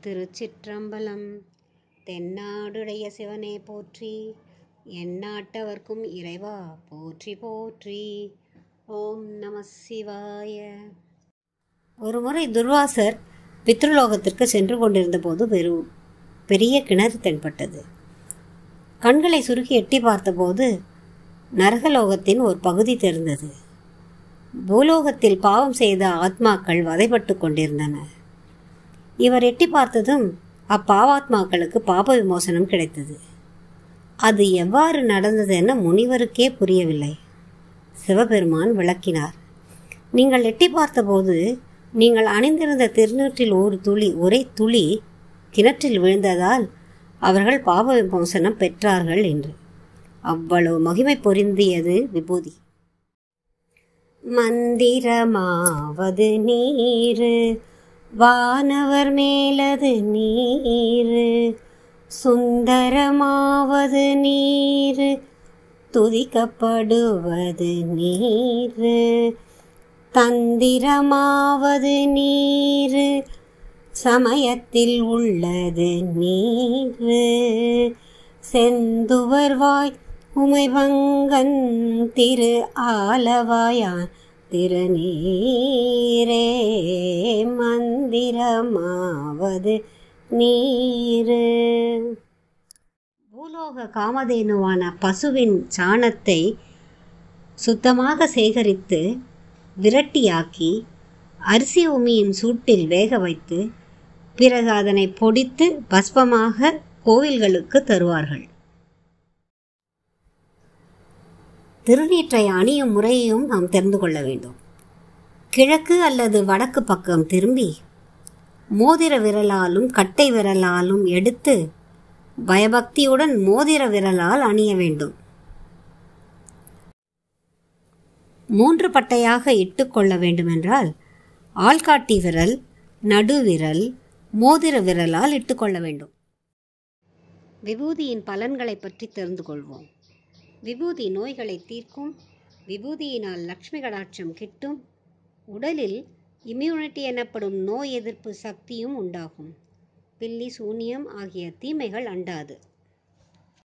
திருச்சிற்றம்பலம் தென்னாடுடைய சிவனே போற்றி எந்நாட்டவர்க்கும் இறைவா போற்றி போற்றி ஓம் நம சிவாய ஒருமுறை துர்வாசர் பித்ருலோகத்திற்கு சென்று கொண்டிருந்த போது வெறும் பெரிய கிணறு தென்பட்டது கண்களை சுருக்கி எட்டி பார்த்தபோது நரகலோகத்தின் ஒரு பகுதி தெரிந்தது பூலோகத்தில் பாவம் செய்த ஆத்மாக்கள் வதைப்பட்டு கொண்டிருந்தன இவர் எட்டி பார்த்ததும் அப்பாவாத்மாக்களுக்கு பாப விமோசனம் கிடைத்தது அது எவ்வாறு நடந்தது என முனிவருக்கே புரியவில்லை சிவபெருமான் விளக்கினார் நீங்கள் எட்டி பார்த்தபோது நீங்கள் அணிந்திருந்த திருநூற்றில் ஒரு துளி ஒரே துளி கிணற்றில் விழுந்ததால் அவர்கள் பாப விமோசனம் பெற்றார்கள் என்று அவ்வளவு மகிமை பொருந்தியது விபூதி மந்திரமாவது நீரு வானவர் மேலது நீரு சுந்தரமாவது நீரு துதிக்கப்படுவது நீரு தந்திரமாவது நீரு சமயத்தில் உள்ளது நீரு செந்துவர்வாய் உமைபங்கன் திரு ஆலவாயான் திருநீரே மந்திரமாவது நீரு பூலோக காமதேனுவான பசுவின் சாணத்தை சுத்தமாக சேகரித்து விரட்டியாக்கி அரிசி உமியின் சூட்டில் வேக வைத்து பிறகு அதனை பொடித்து பஸ்பமாக கோவில்களுக்கு தருவார்கள் திருநீற்றை அணியும் முறையையும் நாம் தெரிந்து கொள்ள வேண்டும் கிழக்கு அல்லது வடக்கு பக்கம் திரும்பி மோதிர விரலாலும் கட்டை விரலாலும் எடுத்து பயபக்தியுடன் மோதிர விரலால் அணிய வேண்டும் மூன்று பட்டையாக இட்டுக்கொள்ள வேண்டுமென்றால் ஆள்காட்டி விரல் நடுவிரல் மோதிர விரலால் இட்டுக்கொள்ள வேண்டும் விபூதியின் பலன்களை பற்றி தெரிந்து கொள்வோம் விபூதி நோய்களை தீர்க்கும் விபூதியினால் லக்ஷ்மி கடாட்சம் கிட்டும் உடலில் இம்யூனிட்டி எனப்படும் நோய் எதிர்ப்பு சக்தியும் உண்டாகும் பில்லி சூனியம் ஆகிய தீமைகள் அண்டாது